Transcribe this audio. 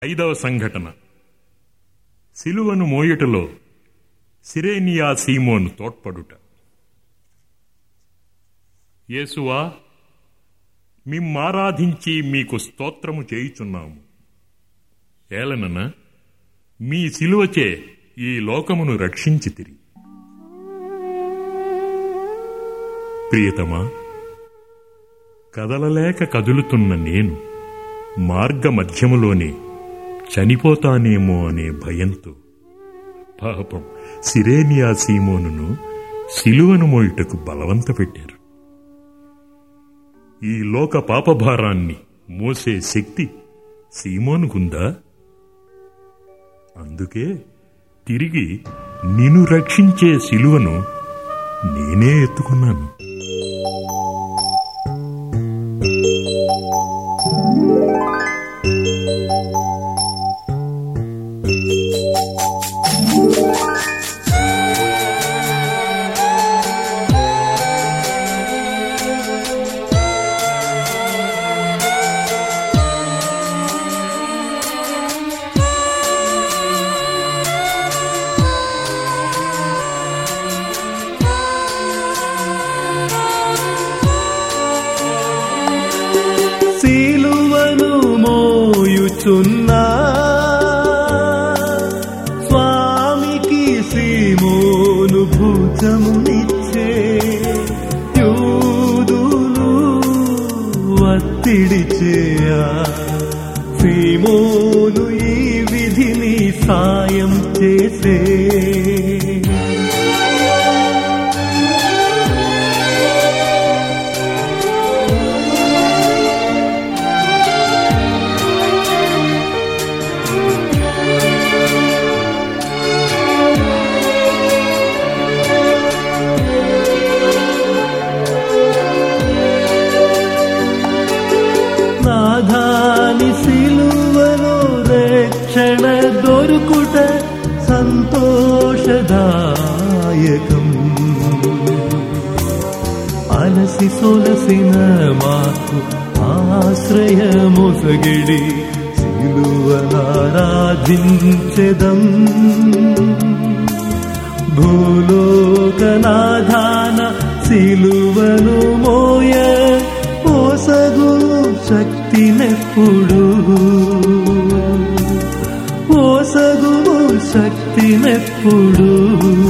ఐదవ సంఘటన సిలువను మోయుటలో సిరేనియా సీమోను తోడ్పడుట యేసువా మిమ్మారాధించి మీకు స్తోత్రము చేయుచున్నాము ఏలనన మీ సిలువచే ఈ లోకమును రక్షించితిరి ప్రియతమా కదలలేక కదులుతున్న నేను మార్గ మధ్యములోనే చనిపోతానేమో అనే భయంతో పాపం సిరేనియా సీమోనును సిలువను మోయుటకు బలవంత పెట్టారు ఈ లోక పాపభారాన్ని మోసే శక్తి సీమోనుకుందా అందుకే తిరిగి నిన్ను రక్షించే సిలువను నేనే ఎత్తుకున్నాను సిలువను మోయుచున్నా స్వామికి సీమోను భుజమునిచ్చే యూదులు ఒత్తిడి చేయా సీమోను ఈ విధిని సాయం చేసే నాధాని సిలువలో రక్షణ దొరుకుట సంతోషదాయకం అలసి సొలసిన మాకు ఆశ్రయమొసగిడి సిలువనారాధించెదం భూలోకనాధాన సిలువను మోయ ఓసగు శక్తినెప్పుడు ఓసగు శక్తినెప్పుడు